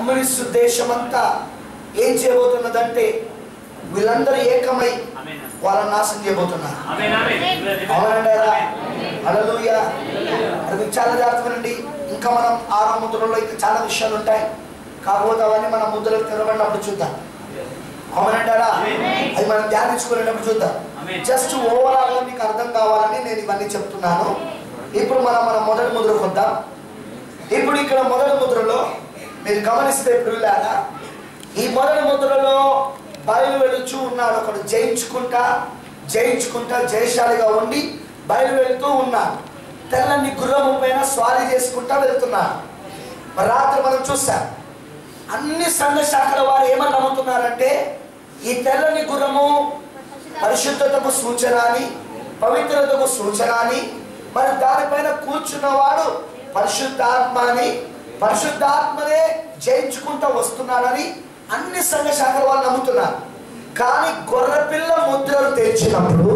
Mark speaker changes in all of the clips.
Speaker 1: Communist దేశమంతా ఏం చేయబోతున్నదంటే వీళ్ళందరూ ఏకమై
Speaker 2: ఆమేన్.
Speaker 1: వాళ్ళని నాశనం చేయబోతున్నారు
Speaker 2: ఆమేన్, ఆమేన్.
Speaker 1: అవునంటారా హల్లెలూయా అది మీకు చాలా జాగ్రత్తనండి ఇంకా మనం ఆరో ముద్రలో ఇంకా చాలా విషయాలు ఉంటాయి కాకపోతే అవన్నీ మన ముద్రలు తిరగబడినప్పుడు చూద్దాం అవునంటారా అది మనం ధ్యానించుకునేటప్పుడు చూద్దాం
Speaker 2: ఆమేన్.
Speaker 1: జస్ట్ ఓవరాల్ గా మీకు అర్థం కావాలని నేను ఇవన్నీ చెప్తున్నాను ఇప్పుడు మనం మన మొదటి ముద్రకు వద్దాం ఇప్పుడు ఇక్కడ మొదటి ముద్రలో మీరు గమనిస్తే ఇప్పుడు వెళ్ళారా ఈ మొదటి ముద్రలో బయలు వెళుచూ ఉన్నాడు ఒకడు జయించుకుంటా జయించుకుంటా జయశాలిగా ఉండి బయలు వెళుతూ ఉన్నాడు తెల్లని గుర్రము పైన స్వారీ చేసుకుంటా వెళ్తున్నాడు మరి రాత్రి మనం చూసాం అన్ని సంఘ శాఖల వారు ఏమని నమ్ముతున్నారంటే ఈ తెల్లని గుర్రము పరిశుద్ధతకు సూచన అని పవిత్రతకు సూచన అని మరి దానిపైన కూర్చున్నవాడు పరిశుద్ధాత్మ అని పరిశుద్ధాత్మనే జయించుకుంటూ వస్తున్నాడని అన్ని సంఘ శాఖల వాళ్ళు నమ్ముతున్నారు కానీ గొర్రెపిల్ల ముద్రలు తెరిచినప్పుడు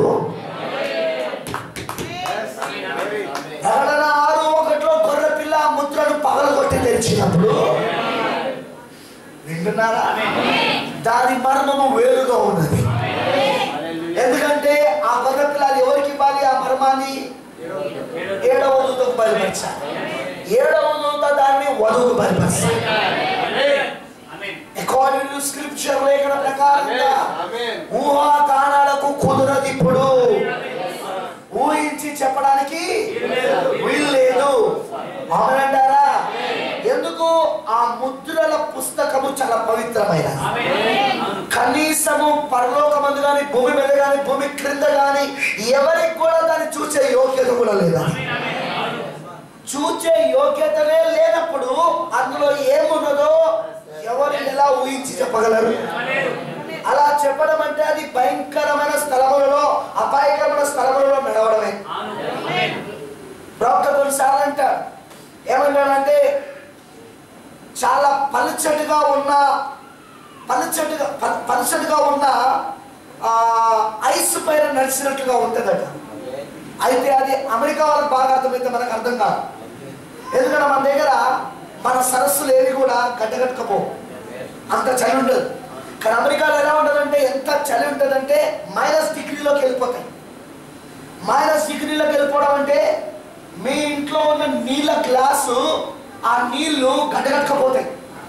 Speaker 1: ప్రకటన ఆరు ఒకటిలో గొర్రెపిల్ల ఆ ముద్రను పగలగొట్టి తెరిచినప్పుడు వింటున్నారా దాని మర్మము వేరుగా ఉన్నది ఎందుకంటే ఆ గొర్రెపిల్ల అది ఎవరికి ఇవ్వాలి ఆ మర్మాన్ని ఏడవ దూతకు బయలుపరచాలి ఏడవ దూత దాన్ని వధువుకు బయలుపరచాలి
Speaker 2: ఆమేన్.
Speaker 1: అకార్డింగ్ టు స్క్రిప్చర్ లేఖన ప్రకారంగా
Speaker 3: ఆమేన్
Speaker 1: ఊహాగానాలకు కుదరదు ఇప్పుడు ఊహించి చెప్పడానికి వీలు లేదు అవునంటారా ఎందుకు ఆ ముద్రల పుస్తకము చాలా పవిత్రమైనది
Speaker 2: ఆమేన్. అవును.
Speaker 1: కనీసము పరలోకమందు కానీ భూమి మీద కానీ భూమి క్రింద కానీ ఎవరికి కూడా దాన్ని చూసే యోగ్యత కూడా లేదా
Speaker 2: ఆమేన్, ఆమేన్. అవును.
Speaker 1: చూచే యోగ్యతనే లేనప్పుడు అందులో ఏమున్నదో ఎవరు ఎలా ఊహించి చెప్పగలరు
Speaker 2: ఆమేన్.
Speaker 1: అలా చెప్పడం అంటే అది భయంకరమైన స్థలములలో అపాయకరమైన స్థలములలో నడవడమే
Speaker 2: అవును. ఆమేన్.
Speaker 1: ప్రవక్త కొన్నిసార్లు అంటారు ఏమంటాడంటే చాలా పలుచటిగా ఉన్న పలుచటిగా ప- పలుచటిగా ఉన్న ఆ, ఐస్ పైన నడిచినట్లుగా ఉంటుందట అయితే అది అమెరికా వాళ్ళకి బాగా అర్థమైతే మనకు అర్థం కాదు ఎందుకంటే మన దగ్గర మన సరస్సులు ఏవి కూడా గడ్డగట్టుకపో అంత చలి ఉండదు కానీ అమెరికాలో ఎలా ఉంటుందంటే ఎంత చలి ఉంటుందంటే మైనస్ డిగ్రీలోకి వెళ్ళిపోతాయి మైనస్ డిగ్రీలోకి వెళ్ళిపోవడం అంటే మీ ఇంట్లో ఉన్న నీళ్ళ గ్లాసు ఆ నీళ్లు గడ్డగట్టకపోతాయి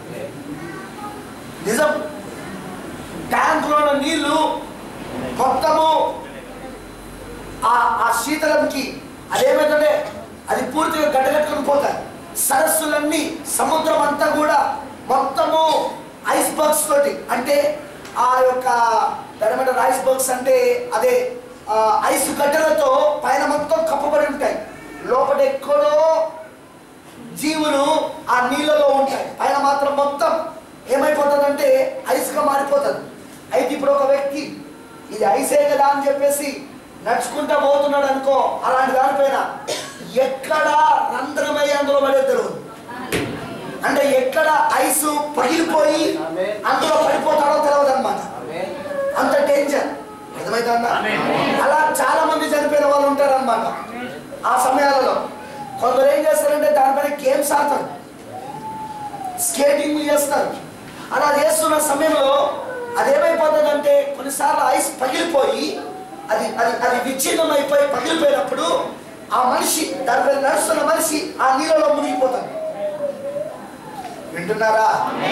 Speaker 1: నిజం ట్యాంకులో ఉన్న నీళ్లు మొత్తము ఆ ఆ శీతలంకి అదేమైతే అది పూర్తిగా గడ్డగట్టుకుని పోతాయి సరస్సులన్నీ సముద్రం అంతా కూడా మొత్తము ఐస్ బర్గ్స్ తోటి అంటే ఆ యొక్క దాని ఐస్ బర్గ్స్ అంటే అదే ఆ, ఐస్ గడ్డలతో పైన మొత్తం కప్పబడి ఉంటాయి లోపల ఎక్కడో జీవులు ఆ నీళ్ళలో ఉంటాయి పైన మాత్రం మొత్తం ఏమైపోతుందంటే ఐస్గా మారిపోతుంది అయితే ఇప్పుడు ఒక వ్యక్తి ఇది ఐసే కదా అని చెప్పేసి నడుచుకుంటా పోతున్నాడు అనుకో అలాంటి దానిపైన ఎక్కడ రంధ్రమై అందులో పడే తెలియదు అంటే ఎక్కడ ఐస్ పగిలిపోయి అందులో పడిపోతాడో తెలియదు అనమాట
Speaker 3: ఆమేన్
Speaker 1: అంత డేంజర్ అర్థమవుతుందా
Speaker 2: ఆమేన్.
Speaker 1: అలా చాలా మంది చనిపోయిన వాళ్ళు ఉంటారు అనమాట ఆ సమయాలలో కొందరు ఏం చేస్తారంటే దానిపైన గేమ్స్ ఆడతారు స్కేటింగ్ చేస్తారు అలా చేస్తున్న సమయంలో అది ఏమైపోతుందంటే కొన్నిసార్లు ఐస్ పగిలిపోయి అది అది అది విచ్ఛిన్నం అయిపోయి పగిలిపోయినప్పుడు ఆ మనిషి దానిపై నడుస్తున్న మనిషి ఆ నీళ్ళలో మునిగిపోతాడు వింటున్నారా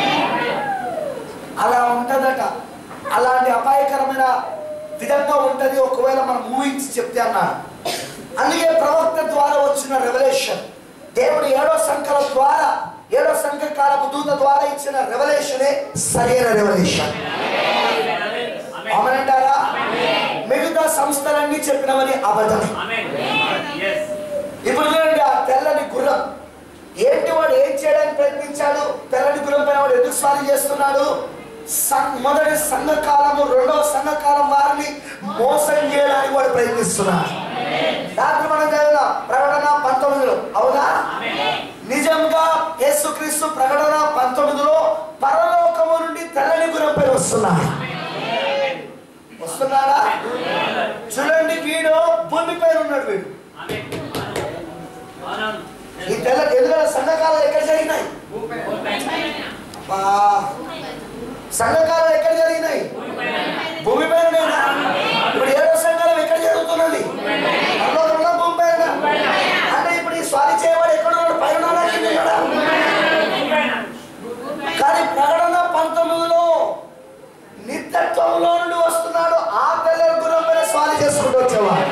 Speaker 1: అలా ఉంటదట అలాంటి అపాయకరమైన విధంగా ఉంటది ఒకవేళ మనం ఊహించి చెప్తే అన్నాడు అందుకే ప్రవక్త ద్వారా వచ్చిన రెవల్యూషన్ దేవుడు ఏడో సంఖ్యల ద్వారా ఏడో సంఖ్య కాలపు దూత ద్వారా ఇచ్చిన రెవల్యూషనే సరైన రెవల్యూషన్
Speaker 2: ఆమేన్.
Speaker 1: అవునంటారా మిగతా సంస్థలన్నీ చెప్పినవని అబద్ధమే
Speaker 2: ఆమేన్. Yes.
Speaker 1: ఇప్పుడు చూడండి ఆ తెల్లని గుర్రం ఏంటి వాడు ఏం చేయడానికి ప్రయత్నించాడు తెల్లని గుర్రం పైన వాడు ఎందుకు స్వారీ చేస్తున్నాడు సం- మొదటి సంఘకాలము రెండవ సంఘకాలం వారిని మోసం చేయడానికి వాడు ప్రయత్నిస్తున్నాడు రాత్రి మనం చదివిన ప్రకటన పంతొమ్మిదిలో అవునా నిజంగా యేసుక్రీస్తు ప్రకటన పంతొమ్మిదిలో పరలోకము నుండి తెల్లని గుర్రం పైన వస్తున్నాడు వస్తున్నాడా చూడండి వీడు భూమి పైన ఉన్నాడు వీడు
Speaker 2: ఆమేన్. అవునవును.
Speaker 1: ఈ తెల్ల ఎందుకంటే సంఘకాలం ఎక్కడ జరిగినాయి అబ్బా సంఘకాలు ఎక్కడ జరిగినాయి భూమి పైన ఇప్పుడు ఏడో సంఘాలు ఎక్కడ జరుగుతున్నది పరలోకంలో భూమి పైన అంటే ఇప్పుడు ఈ స్వారీ చేయవాడు ఎక్కడ ఉన్నాడు పైన ఉన్నాడా, కింద ఉన్నాడా? కానీ ప్రకటన పంతొమ్మిదిలో నిత్యత్వంలో నుండి వస్తున్నాడు ఆ తెల్ల గురం పైన స్వారీ చేసుకుంటూ వచ్చేవాడు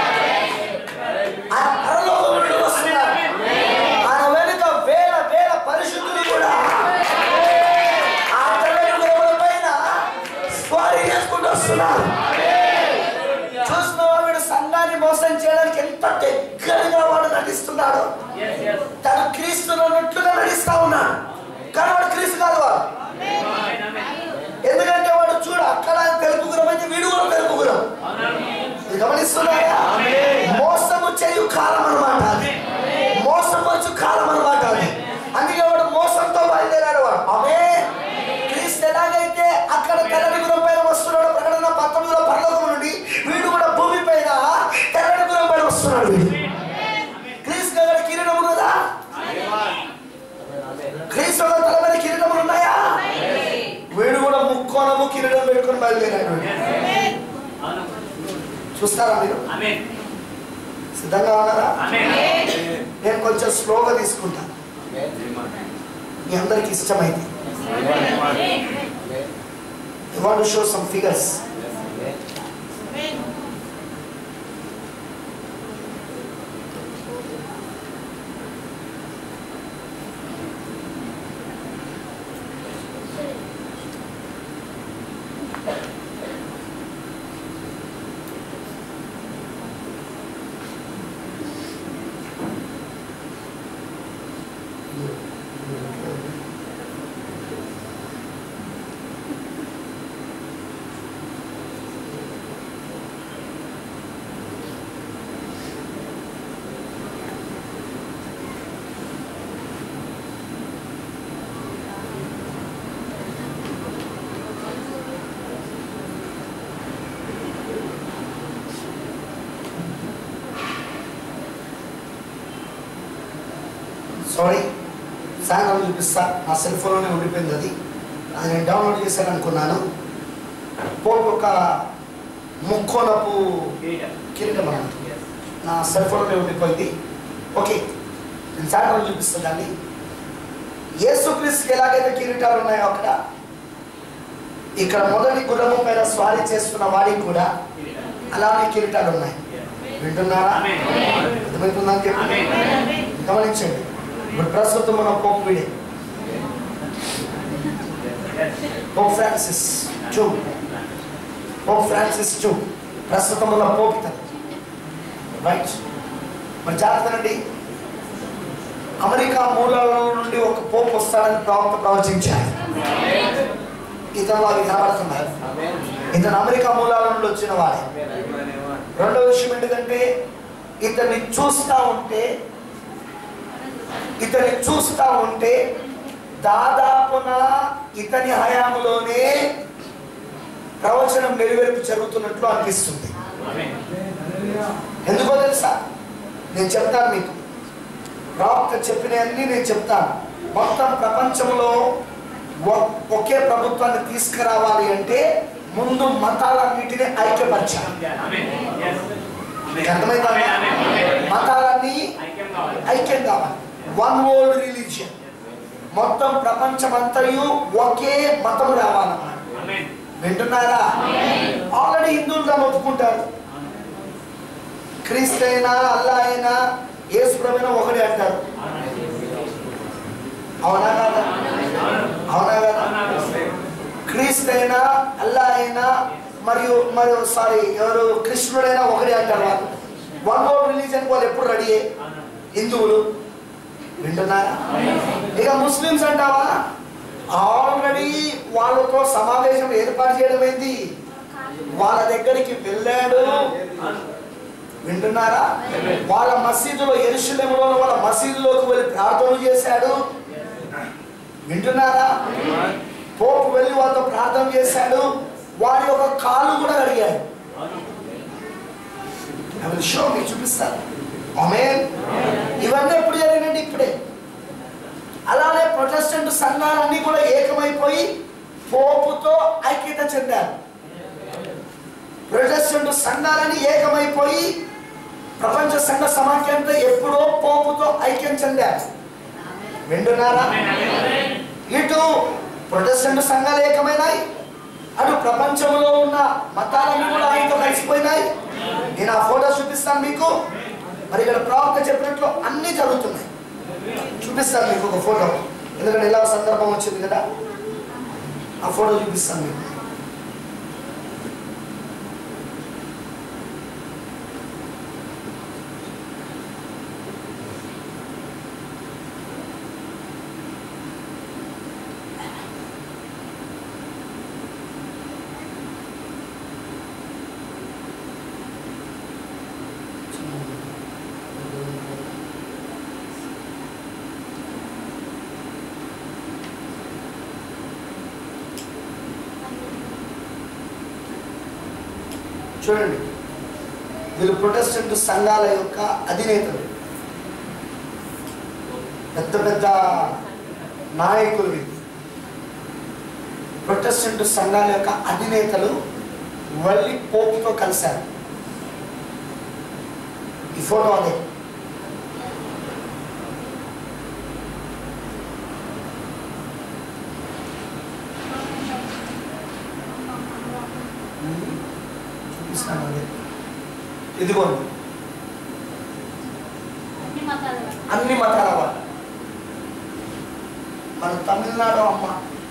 Speaker 1: ఆయన పరలోకం నుండి వస్తున్నాడు ఆయన వెనుక వేల వేల పరిశుద్ధులు కూడా ఆ తెల్ల గుర్రముల పైన స్వారీ చేసుకుంటూ వస్తున్నారు చూస్తున్నావా వీడు సంఘాన్ని మోసం చేయడానికి ఎంత దగ్గరగా వాడు నటిస్తున్నాడు
Speaker 2: Yes, yes.
Speaker 1: తను క్రీస్తులో ఉన్నట్లుగా నడుస్తా ఉన్నాడు కానీ వాడు క్రీస్తు కాదు వాడు
Speaker 2: Amen, amen.
Speaker 1: ఎందుకంటే వాడు చూడు అక్కడ తెలుపు గురం అయితే వీడు కూడా తెలుపు గురం ఇది గమనిస్తున్నాయా మోసము చేయు కాలం అనమాట అది మోసపరచు కాలం అనమాట అది అందుకే వాడు మోసంతో బయలుదేరాడు వాడు అవే క్రీస్తు ఎలాగైతే అక్కడ తెల్లని గురం పైన వస్తున్నాడు ప్రకటన పంతొమ్మిదిలో పరలోకం నుండి వీడు కూడా భూమి పైన తెల్లని గురం పైన వస్తున్నాడు వీడు క్రీస్తు దగ్గర కిరీటం ఉన్నదా క్రీస్తు దగ్గర తల మీద కిరీటములు ఉన్నాయా వీడు కూడా ముక్కోనము కిరీటం పెట్టుకొని బయలుదేరాడు వీడు.
Speaker 2: అవును.
Speaker 1: చూస్తారా మీరు
Speaker 2: Amen.
Speaker 1: సిద్ధంగా ఉన్నారా
Speaker 2: Amen.
Speaker 1: నేను కొంచెం స్లోగా తీసుకుంటాను మీ అందరికి ఇష్టమైంది you want show some figures sorry సాయంత్రం చూపిస్తా నా సెల్ ఫోన్లోనే ఉండిపోయింది అది అది నేను డౌన్లోడ్ చేశాను అనుకున్నాను పోపు ఒక ముక్కోనపు
Speaker 2: Kiరీటం.
Speaker 1: కిరీటం అన్నమాట
Speaker 2: Yes.
Speaker 1: నా సెల్ ఫోన్లో ఉండిపోయింది ఓకే నేను సాయంత్రం చూపిస్తాను దాన్ని యేసుక్రీస్తుకి ఎలాగైతే కిరీటాలు ఉన్నాయో అక్కడ ఇక్కడ మొదటి గుర్రము పైన స్వారీ చేస్తున్న వాడికి కూడా
Speaker 2: Kiరీటం.
Speaker 1: అలానే కిరీటాలు ఉన్నాయి
Speaker 2: Yes.
Speaker 1: వింటున్నారా
Speaker 2: Amen.
Speaker 1: అర్థమవుతుందని చెప్పి
Speaker 2: Amen.
Speaker 1: గమనించండి ఇప్పుడు ప్రస్తుతం మన పోప్ వీడే
Speaker 2: Yes.
Speaker 1: Pope Francis two pope Francis two ప్రస్తుతం ఉన్న పోప్ ఇతను రైట్ మరి జాగ్రత్తనండి అమెరికా మూలాల నుండి ఒక పోప్ వస్తాడని ప్రవక్త ప్రవచించారు ఇతను అవి కనబడుతున్నారు ఇతను అమెరికా మూలాల నుండి వచ్చిన వాడే రెండో విషయం ఏంటంటే ఇతన్ని చూస్తా ఉంటే ఇతన్ని చూస్తా ఉంటే దాదాపున ఇతని హయాములోనే ప్రవచనం నెరవేర్పు జరుగుతున్నట్లు అనిపిస్తుంది
Speaker 2: Amen.
Speaker 1: ఎందుకో తెలుసా నేను చెప్తాను మీకు ప్రవక్త చెప్పినవన్నీ నేను చెప్తాను మొత్తం ప్రపంచంలో ఒ- ఒకే ప్రభుత్వాన్ని తీసుకురావాలి అంటే ముందు మతాలన్నిటిని ఐక్యపరచాలి
Speaker 2: Amen. Yes.
Speaker 1: మీకు అర్థమైందా
Speaker 2: Amen. Amen. Amen.
Speaker 1: మతాలన్నీ
Speaker 2: ఐక్యం కావాలి.
Speaker 1: ఐక్యం కావాలి వన్ వరల్డ్ రిలీజియన్ మొత్తం ప్రపంచమంతయు ఒకే మతం రావాలన్నమాట
Speaker 2: Amen.
Speaker 1: వింటున్నారా ఆల్రెడీ హిందువులుగా ఒప్పుకుంటారు క్రీస్తు అయినా అల్లా అయినా యేసుప్రభైనా ఒకటే అంటారు అవునా కదా అవునా కదా క్రీస్తు అయినా అల్లా అయినా మరియు మరియు సారీ ఎవరు కృష్ణుడైనా ఒకటే అంటారు వాళ్ళు వన్ వరల్డ్ రిలీజియన్ వాళ్ళు ఎప్పుడు రెడీ హిందువులు వింటున్నారా ఇక ముస్లిమ్స్ అంటావా ఆల్రెడీ వాళ్ళతో సమావేశం ఏర్పాటు చేయడం ఏంది వాళ్ళ దగ్గరికి వెళ్ళాడు వింటున్నారా వాళ్ళ మసీదులో ఎరుషులేములో వాళ్ళ మసీదులోకి వెళ్ళి ప్రార్థనలు చేశాడు వింటున్నారా పోపు వెళ్ళి వాళ్ళతో ప్రార్థన చేశాడు వారి యొక్క కాళ్ళు కూడా అడిగాడు అవి షో మీకు చూపిస్తాను ఆమెన్ ఇవన్నీ ఎప్పుడు జరిగినండి ఇప్పుడే అలానే ప్రొటెస్టెంట్ సంఘాలన్నీ కూడా ఏకమై ఏకమైపోయి పోపుతో ఐక్యత చెందారు ప్రొటెస్టెంట్ సంఘాలని ఏకమైపోయి ప్రపంచ సంఘ సమాఖ్యంతో ఎప్పుడో పోపుతో ఐక్యం చెందారు వింటున్నారా ఇటు ప్రొటెస్టెంట్ సంఘాలు ఏకమైనాయి అటు ప్రపంచంలో ఉన్న మతాలన్నీ కూడా ఆయనతో కలిసిపోయినాయి నేను ఆ ఫోటో చూపిస్తాను మీకు మరి ఇక్కడ ప్రవక్త చెప్పినట్లు అన్నీ జరుగుతున్నాయి చూపిస్తాను మీకు ఒక ఫోటో ఎందుకంటే ఇలా సందర్భం వచ్చింది కదా ఆ ఫోటో చూపిస్తాను మీకు చూడండి వీళ్ళు ప్రొటెస్టెంట్ సంఘాల యొక్క అధినేతలు పెద్ద పెద్ద నాయకులు వీళ్ళు ప్రొటెస్టెంట్ సంఘాల యొక్క అధినేతలు వల్లి పోపుతో కలిశారు ఈ ఫోటో అదే చూపిస్తాను అదే ఇదిగోండి
Speaker 3: అన్ని మతాలు
Speaker 1: అన్ని మతాల వాళ్ళు మన తమిళనాడు అమ్మ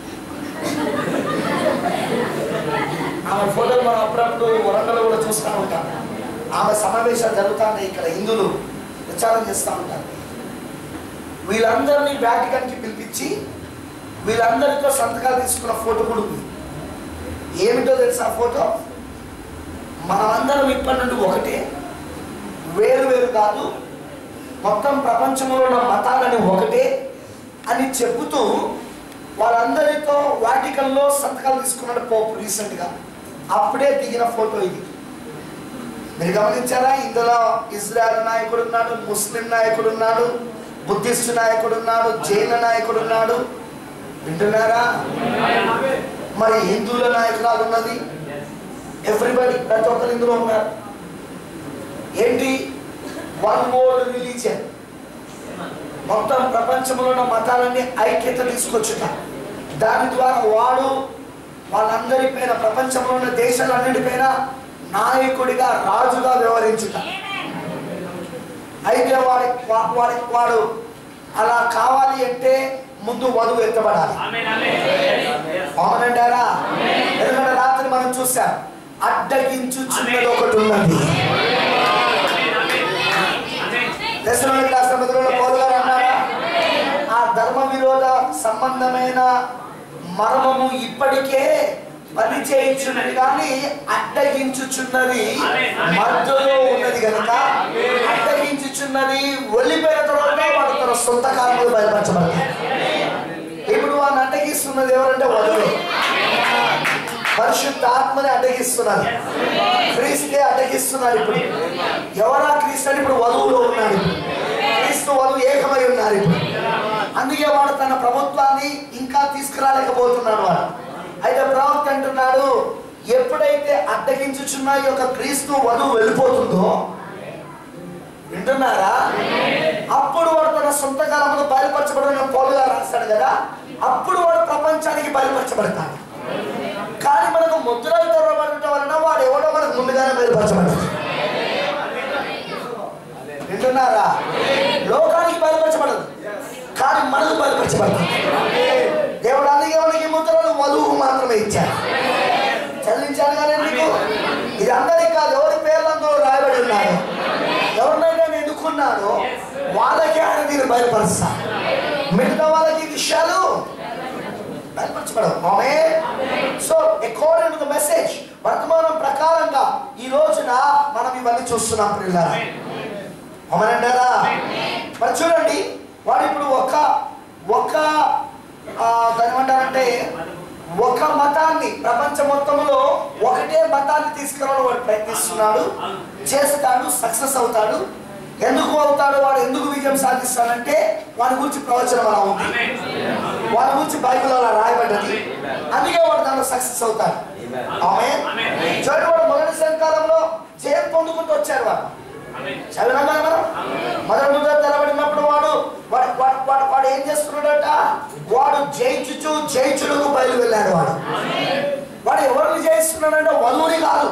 Speaker 1: ఆమె ఫోటోలు మనం అప్పుడప్పుడు వరంగల్ కూడా చూస్తూ ఉంటాం ఆమె సమావేశాలు జరుగుతాయి ఇక్కడ హిందువులు ప్రచారం చేస్తూ ఉంటారు వీళ్ళందరినీ వ్యాటికన్కి పిలిపించి వీళ్ళందరితో సంతకాలు తీసుకున్న ఫోటో కూడా ఉంది ఏమిటో తెలుసా ఫోటో మనమందరం ఇప్పటి నుండి ఒకటే వేరు వేరు కాదు మొత్తం ప్రపంచంలో ఉన్న మతాలని ఒకటే అని చెబుతూ వాళ్ళందరితో వాటికల్లో సంతకాలు తీసుకున్నాడు పోపు రీసెంట్గా అప్పుడే దిగిన ఫోటో ఇది మీరు గమనించారా ఇందులో ఇజ్రాయెల్ నాయకుడు ఉన్నాడు ముస్లిం నాయకుడు ఉన్నాడు బుద్ధిస్ట్ నాయకుడు ఉన్నాడు జైన నాయకుడు ఉన్నాడు వింటున్నారా మరి హిందువుల నాయకురాలు ఉన్నది ఎవ్రీబడి ప్రతి ఒక్కరు ఇందులో ఉన్నారు ఏంటి వన్ వరల్డ్ రిలీజియన్ మొత్తం ప్రపంచంలో ఉన్న మతాలన్నీ ఐక్యత తీసుకొచ్చుట దాని ద్వారా వాడు వాళ్ళందరిపైన ప్రపంచంలో ఉన్న దేశాలన్నిటిపైన నాయకుడిగా రాజుగా వ్యవహరించుట అయితే వాడి వా- వాడి వాడు అలా కావాలి అంటే ముందు వధువు ఎత్తబడాలి
Speaker 2: Amen. Amen.
Speaker 1: అవునంటారా ఎందుకంటే రాత్రి మనం చూసాం అడ్డగించు చిన్నది ఒకటి ఉన్నది దశలోని రాష్ట్రపతిలో పౌరు గారు అన్నారా ఆ ధర్మ విరోధ సంబంధమైన మర్మము ఇప్పటికే పని చేయించున్నది కానీ అడ్డగించుచున్నది మధ్యలో ఉన్నది కనుక అడ్డగించుచున్నది ఒలిపోయిన తర్వాత వాడు తన సొంత కాలంలో బయలుపరచబడతాడు ఇప్పుడు వాడిని అడ్డగిస్తున్నది ఎవరంటే వధువు పరిశుద్ధ ఆత్మని అడ్డగిస్తున్నారు క్రీస్తే అడ్డగిస్తున్నారు ఇప్పుడు ఎవరా క్రీస్తు అని ఇప్పుడు వధువులో ఉన్నాడు ఇప్పుడు. క్రీస్తు వధువు ఏకమై ఉన్నారు ఇప్పుడు అందుకే వాడు తన ప్రభుత్వాన్ని ఇంకా తీసుకురాలేకపోతున్నాడు వాడు అయితే ప్రవక్త అంటున్నాడు ఎప్పుడైతే అడ్డగించుచున్న ఈ యొక్క క్రీస్తు వధువు వెళ్ళిపోతుందో వింటున్నారా అప్పుడు వాడు తన సొంత కాలంలో బయలుపరచబడిన పౌలుగా రాస్తాడు కదా అప్పుడు వాడు ప్రపంచానికి బయలుపరచబడతాడు కానీ మనకు ముద్రలు తెరవబడటం వలన వాడు ఎవడో మనకు ముందుగానే బయలుపరచబడతాడు వింటున్నారా లోకానికి బయలుపరచబడదు కానీ మనకు బయలుపరచబడదు దేవుడు అందుకే మనకి ముద్రలు వధువు మాత్రమే ఇచ్చారు చెల్లించాను కానీ మీకు ఇది అందరికి కాదు ఎవరి పేర్లు అందులో రాయబడి ఉన్నారు ఎవరినైతే నేను ఎన్నుకున్నాడో వాళ్ళకే ఆయన నేను బయలుపరుస్తా మిగతా వాళ్ళకి ఈ విషయాలు బయలుపరచబడవు ఆమె so according to the message వర్తమానం ప్రకారంగా ఈ రోజున మనం ఇవన్నీ చూస్తున్నాం పిల్లల అవునంటారా మరి చూడండి వాడు ఇప్పుడు ఒక ఒక ఆ, దాన్ని ఏమంటారంటే ఒక మతాన్ని ప్రపంచం మొత్తంలో ఒకటే మతాన్ని తీసుకురావడం వాడు ప్రయత్నిస్తున్నాడు చేస్తాడు సక్సెస్ అవుతాడు ఎందుకు అవుతాడు వాడు ఎందుకు విజయం సాధిస్తాడంటే వాడి గురించి ప్రవచనం అలా ఉంది వాళ్ళ గురించి బైబిల్ అలా రాయబడ్డది అందుకే వాడు దాంట్లో సక్సెస్ అవుతారు ఆమె చూడండి వాడు మొదటి సంకాలంలో జయం పొందుకుంటూ వచ్చారు వాడు చదివినాం కదా మనం మొదటి ముద్ర తెరబడినప్పుడు వాడు వాడు వాడు వాడు వాడు ఏం చేస్తున్నాడట వాడు జయించుచు జయించుడుకు బయలు వెళ్ళాడు వాడు వాడు ఎవరిని జయిస్తున్నాడంటే వధువుని కాదు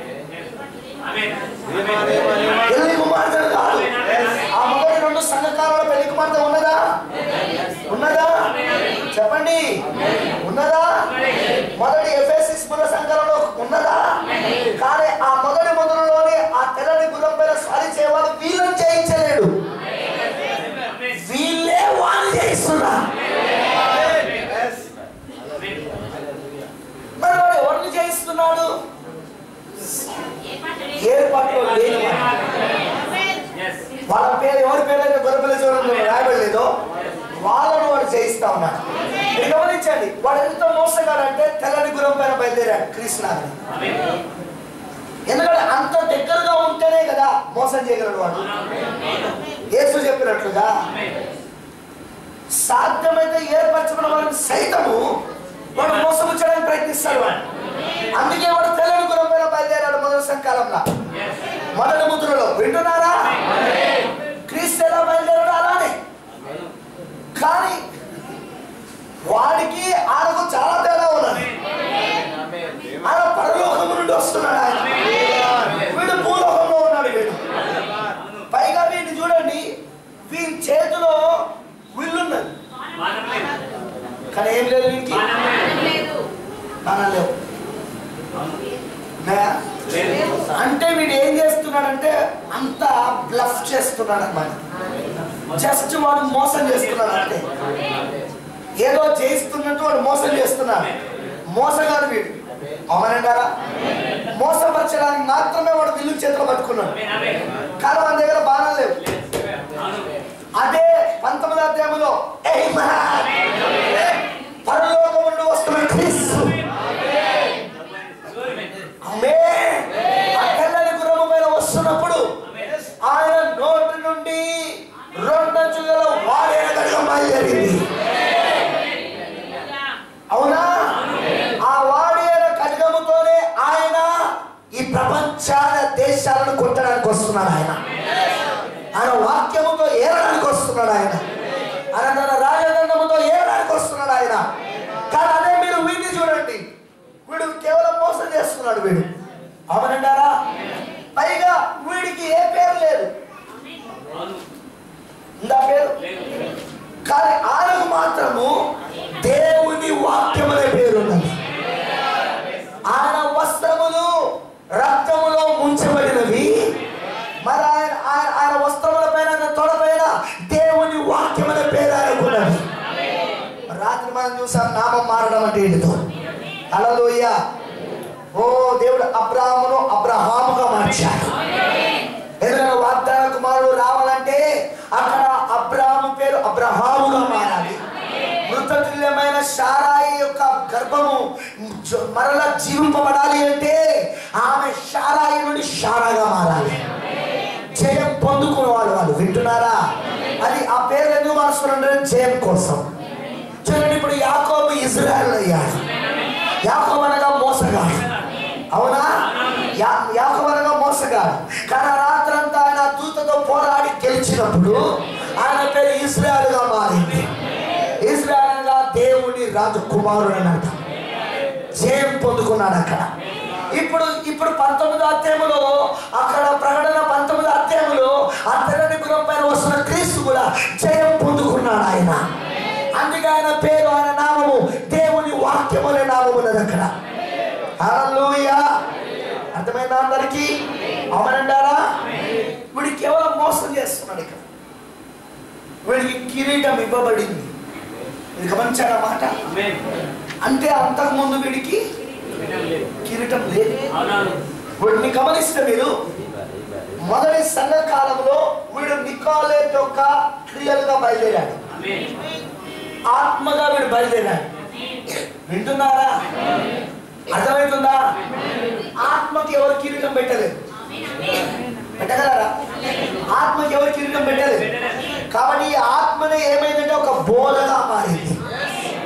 Speaker 1: పెళ్లి కుమార్తెను కాదు ఆ మొదటి రెండు సంఘకాలంలో పెళ్లి కుమార్తె ఉన్నదా ఉన్నదా చెప్పండి ఉన్నదా మొదటి ఎఫ్ఎస్ఎస్ ముద సంఘంలో ఉన్నదా కానీ ఆ మొదటి మొదలులోనే ఆ తెల్లని గుర్రం పైన స్వారీ చేయవాడు వీళ్ళని జయించలేడు వీళ్ళే వాళ్ళు జయిస్తున్నా మరి వాడు ఎవరిని జయిస్తున్నాడు ఏర్పాట్లో లేని వాడు. వాళ్ళ పేరు ఎవరి పేరు అయితే గొర్రెపిల్ల చూడండి రాయబడలేదో వాళ్ళను వాడు జయిస్తా ఉన్నాడు మీరు గమనించండి వాడు ఎంత మోసగాడంటే తెల్లని గురం పైన బయలుదేరాడు కృష్ణాన్ని ఎందుకంటే అంత దగ్గరగా ఉంటేనే కదా మోసం చేయగలడు వాడు యేసు చెప్పినట్లుగా సాధ్యమైతే ఏర్పరచబడిన వాళ్ళని సైతము వాడు మోసముచ్చడానికి ప్రయత్నిస్తాడు వాడు అందుకే వాడు తెల్లని గురం పైన బయలుదేరాడు మొదటి సంకాలంలో మొదటి ముద్రలో వింటున్నారా క్రీస్తు ఎలా బయలుదేరాడు అలానే కానీ వాడికి ఆయనకు చాలా తేడా ఉన్నది ఆయన పరలోకము నుండి వస్తున్నాడు ఆయన వీడు భూలోకంలో ఉన్నాడు వీడు పైగా వీడిని చూడండి వీని చేతిలో విల్లున్నది కానీ ఏం లేదు వీనికి మనం లేవు ఉన్నాయా? అంటే వీడు ఏం చేస్తున్నాడంటే అంత బ్లఫ్ చేస్తున్నాడు అన్నమాట జస్ట్ వాడు మోసం చేస్తున్నాడు అంతే ఏదో చేస్తున్నట్టు వాడు మోసం చేస్తున్నాడు మోసగాడు వీడు అవునంటారా మోసపరచడానికి మాత్రమే వాడు విల్లు చేతిలో పట్టుకున్నాడు కానీ మన దగ్గర బాణాలు లేవు అదే పంతొమ్మిది అధ్యాయంలో పరలోకం నుండి వస్తున్న క్రీస్తు ఆమె ఆ తెల్లని గుర్రము మీద వస్తున్నప్పుడు ఆయన నోటి నుండి రెండంచు గల వాడైన గడిగా బయలుదేరింది అవునా ఆ వాడైన ఖడ్గముతోనే ఆయన ఈ ప్రపంచాల దేశాలను కొట్టడానికి వస్తున్నాడు ఆయన ఆయన వాక్యముతో ఏరడానికి వస్తున్నాడు ఆయన ఆయన తన రాజదండముతో ఏరడానికి వస్తున్నాడు ఆయన కానీ అదే మీరు వీడిని చూడండి వీడు కేవలం మోసం చేస్తున్నాడు వీడు అవునంటారా పైగా వీడికి ఏ పేరు లేదు ఇందా పేరు కానీ ఆయనకు మాత్రము దేవుని వాక్యం అనే పేరున్నది ఆయన వస్త్రములు రక్తములో ముంచబడినవి మరి ఆయన ఆయన ఆయన వస్త్రముల పైన ఆయన తొడ పైన దేవుని వాక్యం అనే పేరు ఆయనకున్నది రాత్రి మనం చూసాం నామం మారడం అంటే ఏంటిదో అలలోయ ఓ దేవుడు అబ్రాహమును అబ్రహాముగా మార్చాడు ఎందుకంటే వాగ్దాన కుమారుడు రావాలంటే అక్కడ అబ్రాహము పేరు అబ్రహాముగా మారాలి మృతతుల్యమైన షారాయి యొక్క గర్భము జ- మరలా జీవింపబడాలి అంటే ఆమె షారాయి నుండి షారాగా మారాలి జయం పొందుకున్న వాళ్ళు వాళ్ళు వింటున్నారా అది ఆ పేరు ఎందుకు మార్చుకున్నారంటే జయం కోసం చూడండి ఇప్పుడు యాకోబు ఇజ్రాయల్ అయ్యాడు యాకోబు అనగా మోసగాడు అవునా యా యాకోబు అనగా మోసగాడు కానీ ఆ రాత్రంతా ఆయన దూతతో పోరాడి గెలిచినప్పుడు ఆయన పేరు ఇజ్రాయల్ గా మారింది ఇజ్రాయల్ అనగా దేవుని రాజకుమారుడు అని అర్థం జయం పొందుకున్నాడు అక్కడ ఇప్పుడు ఇప్పుడు పంతొమ్మిదో అధ్యాయములో అక్కడ ప్రకటన పంతొమ్మిదో అధ్యాయములో ఆ తెల్లని గురం పైన వస్తున్న క్రీస్తు కూడా జయం పొందుకున్నాడు ఆయన అందుకే ఆయన పేరు ఆయన నామము దేవుని వాక్యం అనే నామం ఉన్నది అక్కడ హల్లెలూయా అర్థమైందా అందరికి అవునంటారా వీడు కేవలం మోసం చేస్తున్నాడు ఇక్కడ వీడికి కిరీటం ఇవ్వబడింది ఇది గమనించారా మాట అంటే అంతకు ముందు వీడికి కిరీటం లేదు వీడిని గమనిస్తే మీరు మొదటి సంఘ కాలంలో వీడు నికోలేట్ యొక్క క్రియలుగా బయలుదేరాడు ఆత్మగా వీడు బయలుదేరాడు వింటున్నారా అర్థమవుతుందా ఆత్మకి ఎవరు కిరీటం పెట్టలేదు పెట్టగలరా ఆత్మకి ఎవరు కిరీటం పెట్టలేదు కాబట్టి ఈ ఆత్మని ఏమైందంటే ఒక బోధగా మారింది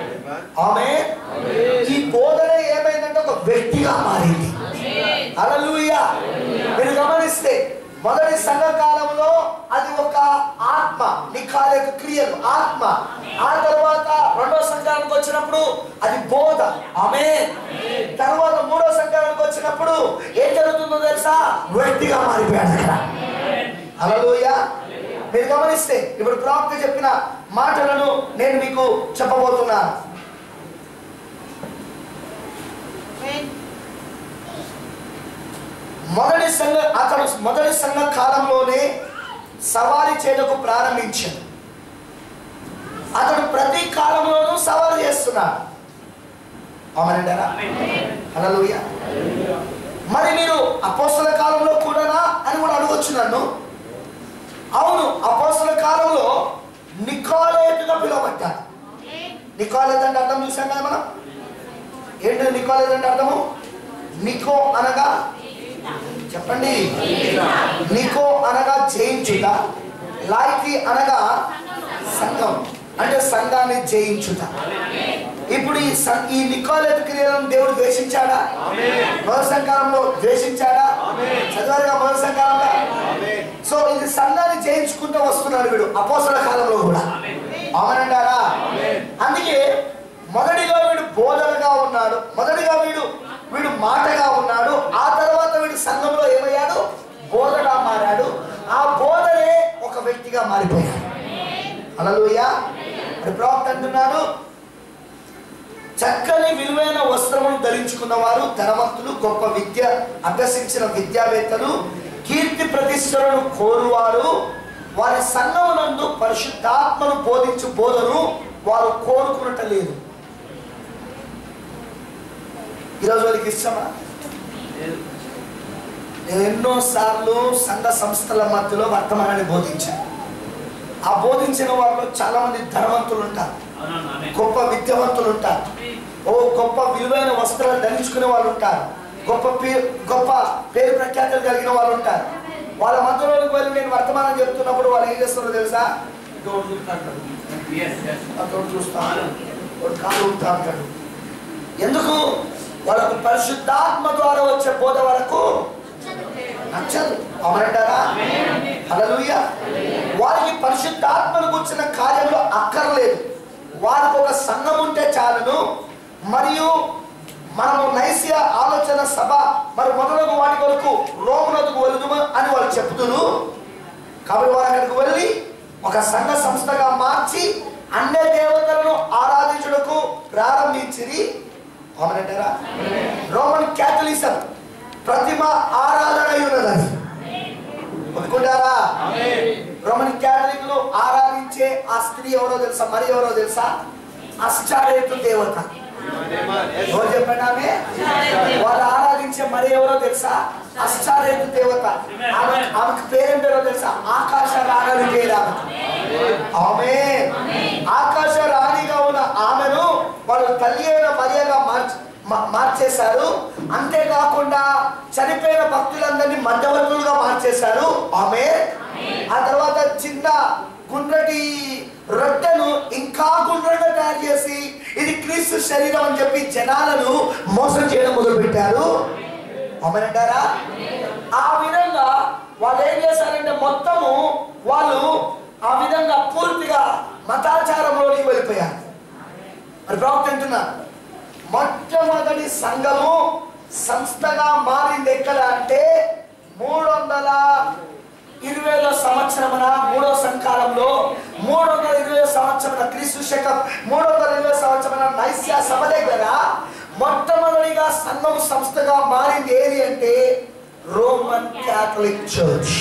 Speaker 1: ఆమె ఈ బోధన ఏమైందంటే ఒక వ్యక్తిగా మారింది హల్లెలూయా మీరు గమనిస్తే మొదటి సంఘ కాలంలో అది ఒక ఆత్మ నిఖాల యొక్క క్రియలు ఆత్మ ఆ తర్వాత రెండో సంఘానికి వచ్చినప్పుడు అది బోధ ఆమె తర్వాత మూడో సంఘానికి వచ్చినప్పుడు ఏం జరుగుతుందో తెలుసా వ్యక్తిగా మారిపోయాడు అక్కడ హల్లెలూయా మీరు గమనిస్తే ఇప్పుడు ప్రాప్తి చెప్పిన మాటలను నేను మీకు చెప్పబోతున్నాను మొదటి సంఘ అతను మొదటి సంఘ కాలంలోనే సవారీ చేయటకు ప్రారంభించాడు అతడు ప్రతి కాలంలోనూ సవాలు చేస్తున్నాడు అవునంటారా హల్లెలూయా మరి మీరు అపోస్తల కాలంలో కూడానా అని కూడా అడగొచ్చు నన్ను అవును అపోస్తల కాలంలో నికోలేటుగా పిలువబడ్డాడు నికోలేట్ అంటే అర్థం చూసాం కదా మనం ఏంటి నికోలేట్ అంటే అర్థము నికో అనగా చెప్పండి నికో అనగా జయించుట లాయికి అనగా సంఘం అంటే సంఘాన్ని జయించుట ఇప్పుడు ఈ సం- ఈ నికోలేట్ క్రియలను దేవుడు ద్వేషించాడా మొదటి సంకాలంలో ద్వేషించాడా చదివారుగా మొదటి సంకాలంలో సో ఇది సంఘాన్ని జయించుకుంటూ వస్తున్నాడు వీడు అపోసల కాలంలో కూడా అవునంటారా అందుకే మొదటిగా వీడు బోధనగా ఉన్నాడు మొదటిగా వీడు వీడు మాటగా ఉన్నాడు ఆ తర్వాత వీడు సంఘంలో ఏమయ్యాడు బోధగా మారాడు ఆ బోధనే ఒక వ్యక్తిగా మారిపోయాడు అలలుయ మరి ప్రవక్త అంటున్నాడు చక్కని విలువైన వస్త్రమును ధరించుకున్న వారు ధనవంతులు గొప్ప విద్య అభ్యసించిన విద్యావేత్తలు కీర్తి ప్రతిష్టలను కోరువారు వారి సంఘమునందు పరిశుద్ధాత్మను బోధించు బోధను వారు కోరుకున్నట లేదు ఈరోజు వారికి ఇష్టమా నేను ఎన్నో సార్లు సంఘ సంస్థల మధ్యలో వర్తమానాన్ని బోధించాను ఆ బోధించిన వారిలో చాలా మంది ధనవంతులు ఉంటారు
Speaker 2: అవునవును ఆమె
Speaker 1: గొప్ప విద్యావంతులు ఉంటారు ఓ గొప్ప విలువైన వస్త్రాలు ధరించుకునే వాళ్ళు ఉంటారు గొప్ప పేరు గొప్ప పేరు ప్రఖ్యాతులు కలిగిన వాళ్ళు ఉంటారు వాళ్ళ మధ్యలోకి వెళ్ళి నేను వర్తమానం చెప్తున్నప్పుడు వాళ్ళు ఏం చేస్తారో తెలుసా ఇదోడు చూస్తాడు
Speaker 2: ఎస్ ఎస్
Speaker 1: అతడు చూస్తాను వాడు కాలు ఉంటా అంటాడు ఎందుకు వాళ్ళకు పరిశుద్ధాత్మ ద్వారా వచ్చే బోధ వరకు నచ్చదు అవునంటారా హల్లెలూయా వారికి పరిశుద్ధాత్మను కూర్చున్న కార్యంలో అక్కర్లేదు వారికి ఒక సంఘం ఉంటే చాలును మరియు మనము నైసియ ఆలోచన సభ మరి మొదలగు వాటి కొరకు రోమునకు వెళుదుము అని వాళ్ళు చెప్తున్నారు కాబట్టి వారు అక్కడికి వెళ్ళి ఒక సంఘ సంస్థగా మార్చి అన్య దేవతలను ఆరాధించుటకు ప్రారంభించిరి అవునంటారా రోమన్ క్యాథలిజం ప్రతిమ ఆరాధన అయి ఉన్నది అది ఒప్పుకుంటారా రోమన్ క్యాథలిక్లు ఆరాధించే ఆ స్త్రీ ఎవరో తెలుసా మరి ఎవరో తెలుసా అష్టారేతు దేవత ఎవరు చెప్పండి ఆమె వాళ్ళు ఆరాధించే మరి ఎవరో తెలుసా అష్టారేతు దేవత ఆమె ఆమెకు పేరేం పేరో తెలుసా ఆకాశ రాగని పేరు ఆమె ఆమె ఆకాశ రాణిగా ఉన్న ఆమెను వాళ్ళు తల్లి అయిన మరియగా మార్చి మా- మార్చేశారు అంతేకాకుండా చనిపోయిన భక్తులందరినీ మధ్యవర్తులుగా మార్చేశారు ఆమె ఆ తర్వాత చిన్న గుండ్రటి రొట్టెను ఇంకా గుండ్రగా తయారు చేసి ఇది క్రీస్తు శరీరం అని చెప్పి జనాలను మోసం చేయడం మొదలు పెట్టారు అమరంటారా ఆ విధంగా వాళ్ళు ఏం చేశారంటే మొత్తము వాళ్ళు ఆ విధంగా పూర్తిగా మతాచారంలోకి వెళ్ళిపోయారు మరి ప్రవక్త అంటున్నారు మొట్టమొదటి సంఘము సంస్థగా మారింది ఎక్కడ అంటే మూడు వందల ఇరవైలో సంవత్సరమున మూడో సంకాలంలో మూడు వందల ఇరవై సంవత్సరమున క్రీస్తు శకం మూడు వందల ఇరవై సంవత్సరమున నైస్య సభ దగ్గర మొట్టమొదటిగా సంఘం సంస్థగా మారింది ఏది అంటే రోమన్ క్యాథలిక్ చర్చ్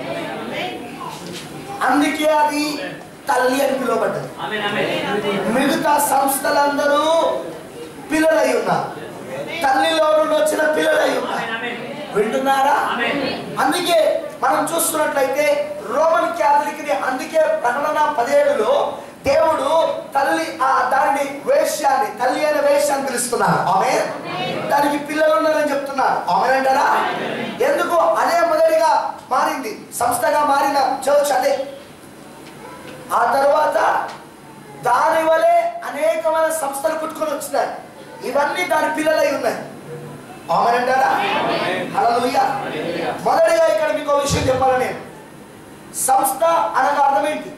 Speaker 1: అందుకే అది తల్లి అని పిలువబడ్డది
Speaker 2: ఆమె ఆమె
Speaker 1: మిగతా సంస్థలందరూ పిల్లలై ఉన్నారు తల్లిలో నుండి వచ్చిన పిల్లలై ఉన్నారు
Speaker 2: ఆమె
Speaker 1: వింటున్నారా
Speaker 2: ఆమె
Speaker 1: అందుకే మనం చూస్తున్నట్లయితే రోమన్ క్యాథలిక్ ని అందుకే ప్రకటన పదిహేడులో దేవుడు తల్లి ఆ దానిని వేష్యాన్ని తల్లి అనే వేష్యాన్ని పిలుస్తున్నారు ఆమె దానికి పిల్లలు ఉన్నారని చెప్తున్నారు ఆమె అంటారా ఎందుకు అదే మొదటిగా మారింది సంస్థగా మారిన చర్చ్ అదే ఆ తర్వాత దాని వలె అనేకమైన సంస్థలు పుట్టుకొని వచ్చినాయి ఇవన్నీ దాని పిల్లలై ఉన్నాయి అవునంటారా హల్లెలూయా మొదటిగా ఇక్కడ మీకు ఒక విషయం చెప్పాలి నేను సంస్థ అనగా అర్థం ఏంటి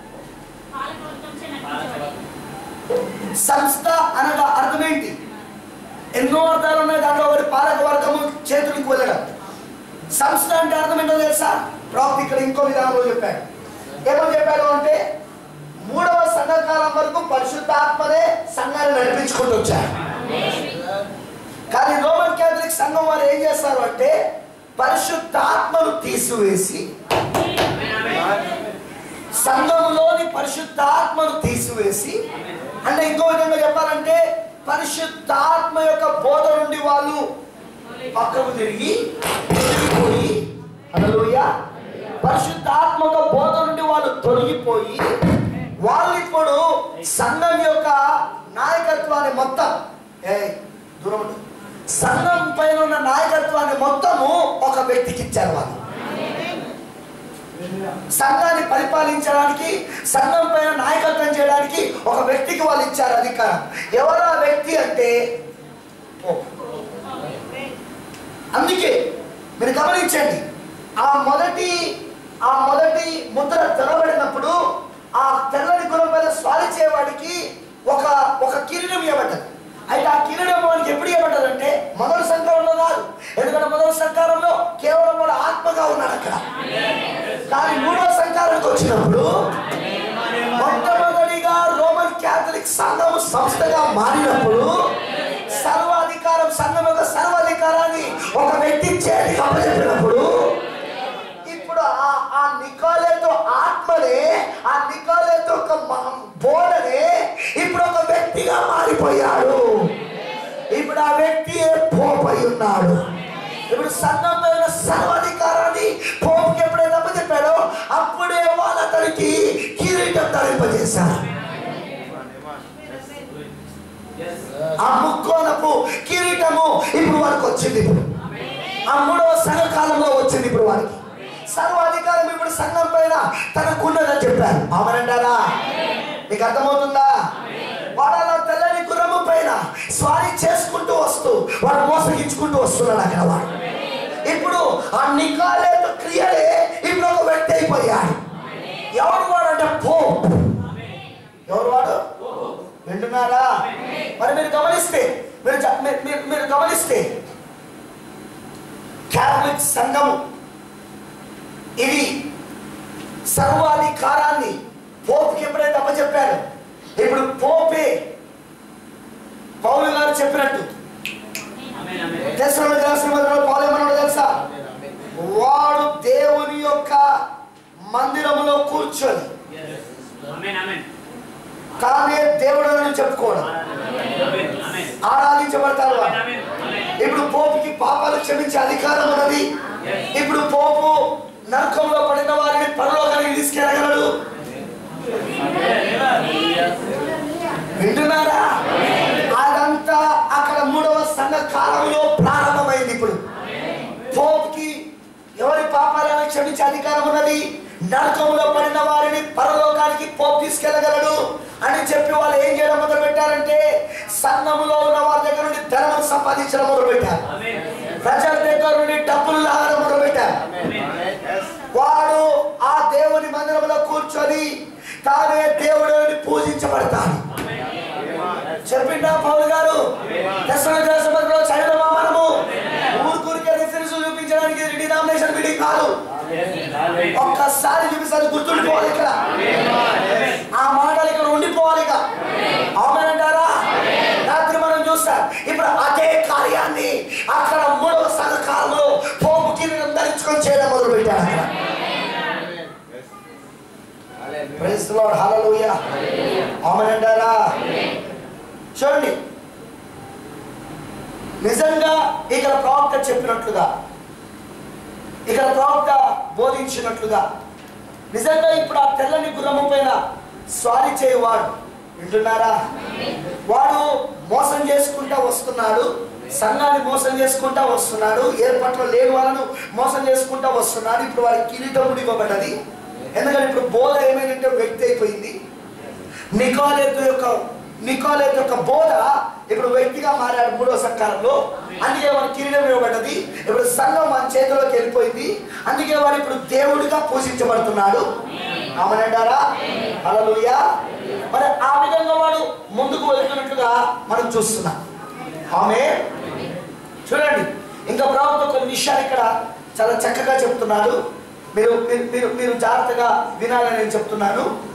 Speaker 1: సంస్థ అనగా అర్థం ఏంటి ఎన్నో అర్థాలు ఉన్నాయి దాంట్లో ఒకటి పాలక వర్గము చేతులకు వెళ్ళడం సంస్థ అంటే అర్థం ఏంటో తెలుసా ప్రవక్త ఇక్కడ ఇంకో విధానంలో చెప్పాడు ఏమని చెప్పాడు అంటే మూడవ సంఘకాలం వరకు పరిశుద్ధాత్మనే సంఘాన్ని నడిపించుకుంటూ వచ్చారు కానీ రోమన్ క్యాథలిక్ సంఘం వారు ఏం చేస్తారు అంటే పరిశుద్ధాత్మను తీసివేసి సంఘములోని పరిశుద్ధాత్మను తీసివేసి అంటే ఇంకో విధంగా చెప్పాలంటే పరిశుద్ధాత్మ యొక్క బోధ నుండి వాళ్ళు పక్కకు తిరిగి తిరిగిపోయి హల్లెలూయా పరిశుద్ధాత్మ యొక్క బోధ నుండి వాళ్ళు తొలగిపోయి వాళ్ళు ఇప్పుడు సంఘం యొక్క నాయకత్వాన్ని మొత్తం ఏ దూరం ఉండు. సంఘం పైన ఉన్న నాయకత్వాన్ని మొత్తము ఒక వ్యక్తికి ఇచ్చారు వాళ్ళు సంఘాన్ని పరిపాలించడానికి సంఘం పైన నాయకత్వం చేయడానికి ఒక వ్యక్తికి వాళ్ళు ఇచ్చారు అధికారం ఎవరు ఆ వ్యక్తి అంటే పోప్. అందుకే మీరు గమనించండి ఆ మొదటి ఆ మొదటి ముద్ర తెరబడినప్పుడు ఆ తెల్లని గురం పైన స్వారీ చేయవాడికి ఒక ఒక కిరీటం ఇవ్వబడ్డది అయితే ఆ కిరీటం వానికి ఎప్పుడు ఇవ్వబడ్డదంటే మొదటి సంకారంలో కాదు ఎందుకంటే మొదటి సంకారంలో కేవలం వాడు ఆత్మగా ఉన్నాడు అక్కడ కానీ మూడో సంకారానికి వచ్చినప్పుడు మొట్టమొదటిగా రోమన్ క్యాథలిక్ సంఘం సంస్థగా మారినప్పుడు సర్వాధికారం సంఘం యొక్క సర్వాధికారాన్ని ఒక వ్యక్తి చేతికి అప్పచెప్పినప్పుడు ఇప్పుడు ఆ ఆ నికోలేతో ఆత్మనే ఆ నికోలేతో ఒక మ- బోధనే ఇప్పుడు ఒక వ్యక్తిగా మారిపోయాడు ఇప్పుడు ఆ వ్యక్తి పోపై ఉన్నాడు ఇప్పుడు సంఘం పైన సర్వాధికారాన్ని పోపుకి ఎప్పుడైతే అప్పచెప్పాడో అప్పుడే వాళ్ళు అతనికి కిరీటం ధరింపజేశారు ఆ ముక్కోనపు కిరీటము ఇప్పుడు వారికి వచ్చింది ఇప్పుడు ఆ మూడవ సంఘ కాలంలో వచ్చింది ఇప్పుడు వారికి సర్వాధికారం ఇప్పుడు సంఘం పైన తనకున్నదని చెప్పారు ఆమెనంటారా మీకు అర్థమవుతుందా వాడు అలా తెల్లని గుర్రము పైన స్వారీ చేసుకుంటూ వస్తూ వాడు మోసగించుకుంటూ వస్తున్నాడు అక్కడ వాడు ఇప్పుడు ఆ నికాలేత క్రియలే ఇప్పుడు ఒక వ్యక్తి అయిపోయాడు ఎవడు వాడు అంటే పోప్ ఎవరు వాడు వింటున్నారా మరి మీరు గమనిస్తే మీరు జ- మీరు- మీరు- మీరు గమనిస్తే క్యాథలిక్ సంఘము ఇది సర్వాధికారాన్ని పోపుకి ఎప్పుడైతే అప్పచెప్పారు ఇప్పుడు పోపే పౌలు గారు చెప్పినట్టు దశలో రాసిన మొదలు పౌలు ఏమన్నాడో తెలుసా వాడు దేవుని యొక్క మందిరములో కూర్చొని తానే దేవుడు అని చెప్పుకోవడం ఆరాధించబడతారు వాడు ఇప్పుడు పోపుకి పాపాలు క్షమించే అధికారం ఉన్నది ఇప్పుడు పోపు నరకంలో పడిన వారిని పరలోకానికి తీసుకెళ్ళగలడు వింటున్నారా అదంతా అక్కడ మూడవ సంఘ కాలంలో ప్రారంభమైంది ఇప్పుడు పోపుకి ఎవరి పాపాలను క్షమించే అధికారం ఉన్నది నరకంలో పడిన వారిని పరలోకానికి పోపు తీసుకెళ్ళగలడు అని చెప్పి వాళ్ళు ఏం చేయడం మొదలు పెట్టారంటే సంఘములో ఉన్న వారి దగ్గర నుండి ధనం సంపాదించడం మొదలు పెట్టారు ప్రజల దగ్గర నుండి డబ్బులు లాగడం మొదలు పెట్టారు వాడు ఆ దేవుని మందిరంలో కూర్చొని తానే దేవుడిని పూజించబడతాడు చెప్పిండా పౌలు గారు దశలో చదవమా మనము ఊరికూరికే రిఫరెన్స్ చూపించడానికి డినామినేషన్ మీటింగ్ కాదు ఒక్కసారి చూపిస్తారు గుర్తుండిపోవాలి ఇక్కడ ఆ మాటలు ఇక్కడ ఉండిపోవాలి ఇక అవునంటారా రాత్రి మనం చూస్తాం ఇప్పుడు అదే కార్యాన్ని అక్కడ మూడవ సంఘ కాలంలో పోపు కిరీటం ధరించుకొని చేయడం మొదలు పెట్టాడు అక్కడ ప్రైజ్ లార్డ్ హల్లెలూయా ఆమేనంటారా చూడండి నిజంగా ఇక్కడ ప్రవక్త చెప్పినట్లుగా ఇక్కడ ప్రవక్త బోధించినట్లుగా నిజంగా ఇప్పుడు ఆ తెల్లని గుర్రము పైన స్వారీ చేయవాడు వింటున్నారా వాడు మోసం చేసుకుంటా వస్తున్నాడు సంఘాన్ని మోసం చేసుకుంటా వస్తున్నాడు ఏర్పాట్లో లేని వాళ్ళను మోసం చేసుకుంటా వస్తున్నాడు ఇప్పుడు వారికి కిరీటం కూడా ఇవ్వబడ్డది ఎందుకంటే ఇప్పుడు బోధ ఏమైందంటే వ్యక్తి అయిపోయింది నికోలేతు యొక్క నికోలేట్ యొక్క బోధ ఇప్పుడు వ్యక్తిగా మారాడు మూడో సంకాలంలో అందుకే వాడి కిరీటం ఇవ్వబడ్డది ఇప్పుడు సంఘం మన చేతిలోకి వెళ్ళిపోయింది అందుకే వాడు ఇప్పుడు దేవుడిగా పూజించబడుతున్నాడు ఆమెనంటారా హల్లెలూయా మరి ఆ విధంగా వాడు ముందుకు వెళ్తున్నట్టుగా మనం చూస్తున్నాం ఆమె చూడండి ఇంకా ప్రభుత్వం కొన్ని విషయాలు ఇక్కడ చాలా చక్కగా చెప్తున్నాడు మీరు మీరు మీరు మీరు జాగ్రత్తగా వినాలని నేను చెప్తున్నాను